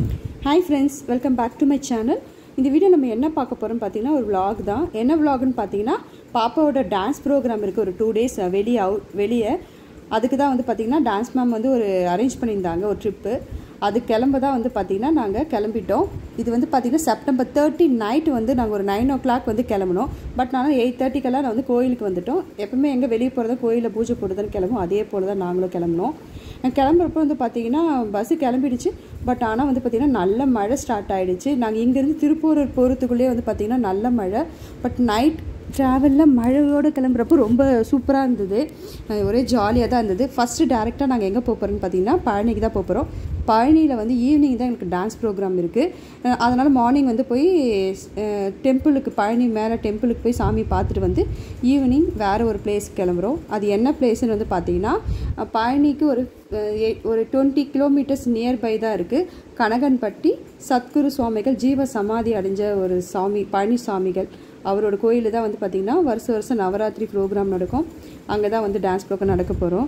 hi friends welcome back to my channel இந்த video நம்ம என்ன பார்க்க போகிறோம் பார்த்தீங்கன்னா ஒரு vlog தான் என்ன vlogனு பார்த்தீங்கன்னா பாப்பாவோட டான்ஸ் ப்ரோக்ராம் இருக்குது ஒரு டூ டேஸ் வெளியே அவுட் வெளியே அதுக்கு தான் வந்து பார்த்திங்கன்னா டான்ஸ் மேம் வந்து ஒரு அரேஞ்ச் பண்ணியிருந்தாங்க ஒரு ட்ரிப்பு அது கிளம்ப தான் வந்து பார்த்திங்கன்னா நாங்கள் கிளம்பிட்டோம் இது வந்து பார்த்திங்கன்னா செப்டம்பர் தேர்ட்டி நைட்டு வந்து நாங்கள் ஒரு நைன் ஓ கிளாக் வந்து கிளம்பணும் பட் நான் எயிட் தேர்ட்டிக்கெல்லாம் நான் வந்து கோயிலுக்கு வந்துட்டோம் எப்பவுமே எங்கே வெளியே போகிறதா கோயிலில் பூஜை போடுறதுன்னு கிளம்பும் அதே போல் தான் நாங்களும் கிளம்புனோம் கிளம்புறப்போ வந்து பார்த்தீங்கன்னா பஸ்ஸு கிளம்பிடுச்சு பட் ஆனால் வந்து பார்த்திங்கன்னா நல்ல மழை ஸ்டார்ட் ஆகிடுச்சு நாங்கள் இங்கேருந்து திருப்பூர் போகிறதுக்குள்ளேயே வந்து பார்த்திங்கன்னா நல்ல மழை பட் நைட் ட்ராவலில் மழையோடு கிளம்புறப்போ ரொம்ப சூப்பராக இருந்தது அஹ் ஒரே ஜாலியாக தான் இருந்தது ஃபஸ்ட்டு டேரெக்டாக நாங்கள் எங்கே போகிறோம்னு பார்த்தீங்கன்னா பழனிக்கு தான் போகிறோம் பழனியில் வந்து ஈவினிங் தான் எனக்கு டான்ஸ் ப்ரோக்ராம் இருக்குது அதனால் மார்னிங் வந்து போய் டெம்பிளுக்கு பழனி மேலே டெம்பிளுக்கு போய் சாமி பார்த்துட்டு வந்து ஈவினிங் வேறு ஒரு பிளேஸ் கிளம்புறோம் அது என்ன பிளேஸ்னு வந்து பார்த்தீங்கன்னா அஹ் பழனிக்கு ஒரு அஹ் எ- ஒரு டுவெண்ட்டி கிலோமீட்டர்ஸ் நியர்பை தான் இருக்குது கனகன்பட்டி சத்குரு சுவாமிகள் ஜீவ சமாதி அடைஞ்ச ஒரு சாமி பழனி சாமிகள் அவரோட கோயிலில் தான் வந்து பார்த்திங்கன்னா வருஷம் வருஷம் நவராத்திரி ப்ரோக்ராம் நடக்கும் அங்கே தான் வந்து டான்ஸ் ப்ரோக்ராம் நடக்க போகிறோம்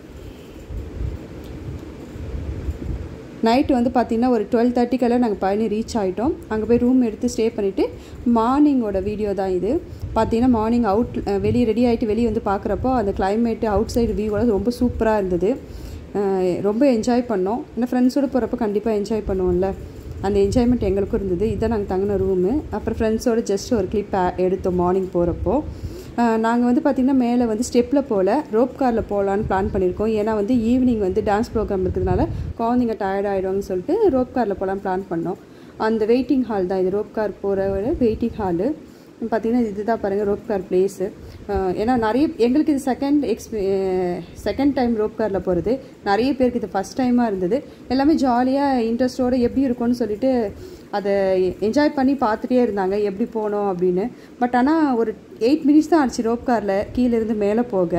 நைட்டு வந்து பார்த்திங்கன்னா ஒரு டுவெல் தேர்ட்டிக்கெல்லாம் நாங்கள் பழனி ரீச் ஆகிட்டோம் அங்கே போய் ரூம் எடுத்து ஸ்டே பண்ணிவிட்டு மார்னிங்கோட வீடியோ தான் இது பார்த்தீங்கன்னா மார்னிங் அவுட் வெளியே ரெடி ஆகிட்டு வெளியே வந்து பார்க்குறப்போ அந்த கிளைமேட்டு அவுட் சைடு வியூவோட ரொம்ப சூப்பராக இருந்தது அஹ் ரொம்ப என்ஜாய் பண்ணோம் ஏன்னா ஃப்ரெண்ட்ஸோடு போகிறப்போ கண்டிப்பாக என்ஜாய் பண்ணுவோம்ல அந்த என்ஜாய்மெண்ட் எங்களுக்கும் இருந்தது இதான் நாங்கள் தங்கின ரூமு அப்புறம் ஃப்ரெண்ட்ஸோட ஜஸ்ட் ஒரு கிளிப் எடுத்தோம் மார்னிங் போகிறப்போ நாங்கள் வந்து பார்த்திங்கன்னா மேலே வந்து ஸ்டெப்பில் போகல ரோப் காரில் போகலான்னு பிளான் பண்ணியிருக்கோம் ஏன்னா வந்து ஈவினிங் வந்து டான்ஸ் ப்ரோக்ராம் இருக்கிறதுனால குழந்தைங்க டயர்ட் ஆகிடுவாங்கன்னு சொல்லிட்டு ரோப் காரில் போகலான்னு பிளான் பண்ணோம் அந்த வெயிட்டிங் ஹால் தான் இது ரோப் கார் போகிற வெயிட்டிங் ஹாலு பார்த்தீங்கன்னா இதுதான் பாருங்கள் ரோப் கார் பிளேஸு ஏன்னா நிறைய எங்களுக்கு இது செகண்ட் எக்ஸ்பீ செகண்ட் டைம் ரோப் காரில் போகிறது நிறைய பேருக்கு இது ஃபஸ்ட் டைமாக இருந்தது எல்லாமே ஜாலியாக இன்ட்ரெஸ்டோடு எப்படி இருக்கும்னு சொல்லிட்டு அதை என்ஜாய் பண்ணி பார்த்துட்டே இருந்தாங்க எப்படி போனோம் அப்படின்னு பட் ஆனால் ஒரு எயிட் மினிட்ஸ் தான் ஆச்சு ரோப் காரில் கீழேருந்து மேலே போக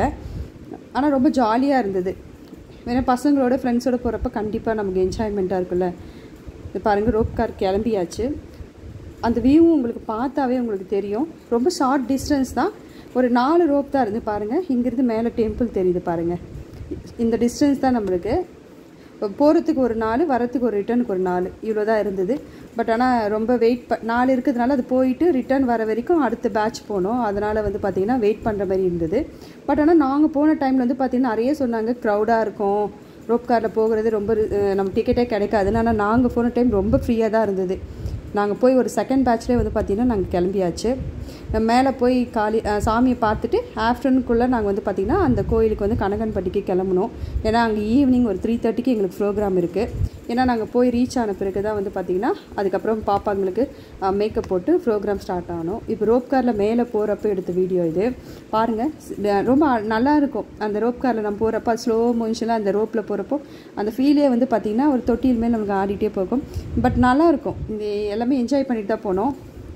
ஆனால் ரொம்ப ஜாலியாக இருந்தது ஏன்னா பசங்களோட ஃப்ரெண்ட்ஸோட போகிறப்ப கண்டிப்பாக நமக்கு என்ஜாய்மெண்ட்டாக இருக்குல்ல இது பாருங்கள் ரோப் கார் கிளம்பியாச்சு அந்த வியூவும் உங்களுக்கு பார்த்தாவே உங்களுக்கு தெரியும் ரொம்ப ஷார்ட் டிஸ்டன்ஸ் தான் ஒரு நாலு ரோப் தான் இருந்து பாருங்கள் இங்கேருந்து மேலே டெம்பிள் தெரியுது பாருங்கள் இந்த டிஸ்டன்ஸ் தான் நம்மளுக்கு போகிறதுக்கு ஒரு நாலு வரத்துக்கு ஒரு ரிட்டர்னுக்கு ஒரு நாலு இவ்வளோ தான் இருந்தது பட் ஆனால் ரொம்ப வெயிட் ப நாலு இருக்கிறதுனால அது போயிட்டு ரிட்டர்ன் வர வரைக்கும் அடுத்த பேட்ச் போனோம் அதனால் வந்து பார்த்திங்கன்னா வெயிட் பண்ணுற மாதிரி இருந்தது பட் ஆனால் நாங்கள் போன டைமில் வந்து பார்த்திங்கன்னா நிறைய சொன்னாங்க க்ரௌடாக இருக்கும் ரோப் காரில் போகிறது ரொம்ப அஹ், நம்ம டிக்கெட்டே கிடைக்காதுன்னு ஆனால் நாங்கள் போன டைம் ரொம்ப ஃப்ரீயாக தான் இருந்தது நாங்கள் போய் ஒரு செகண்ட் பேட்ச்லேயே வந்து பார்த்திங்கன்னா நாங்கள் கிளம்பியாச்சு மேலே போய் காளி அஹ், சாமியை பார்த்துட்டு ஆஃப்டர்நூனுக்குள்ளே நாங்கள் வந்து பார்த்திங்கன்னா அந்த கோயிலுக்கு வந்து கனகன்பட்டிக்கு கிளம்பணும் ஏன்னா அங்கே ஈவினிங் ஒரு த்ரீ தேர்ட்டிக்கு எங்களுக்கு ப்ரோக்ராம் இருக்குது ஏன்னா நாங்கள் போய் ரீச் ஆன பிறகு தான் வந்து பார்த்திங்கன்னா அதுக்கப்புறம் பாப்பாங்களுக்கு மேக்கப் போட்டு ப்ரோக்ராம் ஸ்டார்ட் ஆகணும் இப்போ ரோப் காரில் மேலே போகிறப்ப எடுத்த வீடியோ இது பாருங்கள் ரொம்ப நல்லா இருக்கும் அந்த ரோப் காரில் நம்ம போகிறப்ப ஸ்லோ மோஷனில் அந்த ரோப்பில் போகிறப்போ அந்த ஃபீலே வந்து பார்த்திங்கன்னா ஒரு தொட்டில் மேல் நமக்கு ஆடிட்டே போகும் பட் நல்லா இருக்கும் இந்த எல்லாமே என்ஜாய் பண்ணிட்டு தான் போனோம்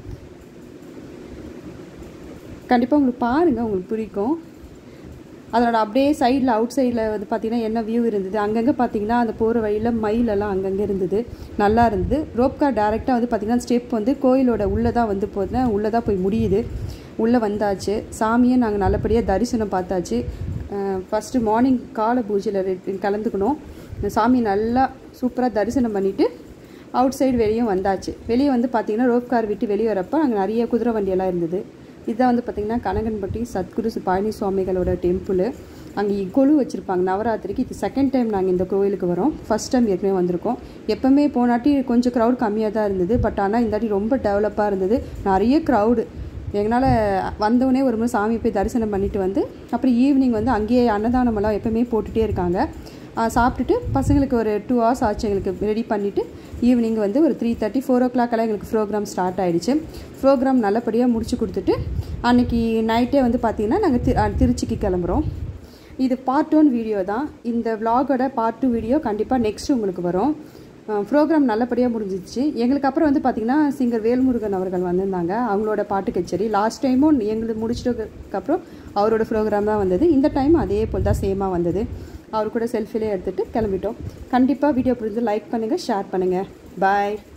கண்டிப்பாக உங்களுக்கு பாருங்கள் உங்களுக்கு பிடிக்கும் அதனோட அப்படியே சைடில் அவுட் சைடில் வந்து பார்த்திங்கன்னா என்ன வியூ இருந்தது அங்கங்கே பார்த்தீங்கன்னா அந்த போகிற வழியில் மயிலெல்லாம் அங்கங்கே இருந்தது நல்லா இருந்தது ரோப் கார் டேரெக்டாக வந்து பார்த்திங்கன்னா ஸ்டெப் வந்து கோயிலோட உள்ளே தான் வந்து போதுன்னா உள்ளே தான் போய் முடியுது உள்ளே வந்தாச்சு சாமியை நாங்கள் நல்லபடியாக தரிசனம் பார்த்தாச்சு ஃபஸ்ட்டு மார்னிங் கால பூஜையில் கலந்துக்கணும் இந்த சாமி நல்லா சூப்பராக தரிசனம் பண்ணிவிட்டு அவுட் சைடு வெளியும் வந்தாச்சு வெளியே வந்து பார்த்திங்கன்னா ரோப் கார் விட்டு வெளியே வரப்போ அங்கே நிறைய குதிரை வண்டியெல்லாம் இருந்தது இதுதான் வந்து பார்த்திங்கன்னா கனகன்பட்டி சத்குரு சு- பழனி சுவாமிகளோட டெம்பிள் அங்கே கொலு வச்சுருப்பாங்க நவராத்திரிக்கு இது செகண்ட் டைம் நாங்கள் இந்த கோயிலுக்கு வரோம் ஃபஸ்ட் டைம் ஏற்கனவே வந்திருக்கோம் எப்போவுமே போனாட்டி கொஞ்சம் க்ரௌட் கம்மியாக தான் இருந்தது பட் ஆனால் இந்த வாட்டி ரொம்ப டெவலப்பாக இருந்தது நிறைய க்ரௌடு எங்களால் வந்தவுடனே ஒரு முறை சாமி போய் தரிசனம் பண்ணிட்டு வந்து அப்புறம் ஈவினிங் வந்து அங்கேயே அன்னதானமெல்லாம் எப்பவுமே போட்டுகிட்டே இருக்காங்க ஆ, சாப்பிட்டுட்டு பசங்களுக்கு ஒரு டூ ஹவர்ஸ் ஆச்சு எங்களுக்கு ரெடி பண்ணிவிட்டு ஈவினிங் வந்து ஒரு த்ரீ தேர்ட்டி ஃபோர் ஓ கிளாக்கெல்லாம் எங்களுக்கு ப்ரோக்ராம் ஸ்டார்ட் ஆயிடுச்சு ப்ரோக்ராம் நல்லபடியாக முடிச்சு கொடுத்துட்டு அன்னைக்கு நைட்டே வந்து பார்த்திங்கன்னா நாங்கள் தி அ, திருச்சிக்கு கிளம்புறோம் இது பார்ட் ஒன் வீடியோ தான் இந்த vlog-ஓட பார்ட் டூ வீடியோ கண்டிப்பாக நெக்ஸ்ட் உங்களுக்கு வரும் ப்ரோக்ராம் நல்லபடியாக முடிஞ்சிச்சு எங்களுக்கு அப்புறம் வந்து பார்த்திங்கன்னா சிங்கர் வேல்முருகன் அவர்கள் வந்திருந்தாங்க அவங்களோட பாட்டு கச்சேரி லாஸ்ட் டைமும் எங்களுக்கு முடிச்சிட்டதுக்கப்புறம் அவரோட ப்ரோக்ராம் தான் வந்தது இந்த டைம் அதே போல் தான் சேமாக வந்தது அவர் கூட செல்ஃபிலே எடுத்துகிட்டு கிளம்பிட்டோம் கண்டிப்பாக வீடியோ புரிஞ்சு லைக் பண்ணுங்கள் ஷேர் பண்ணுங்கள் பாய்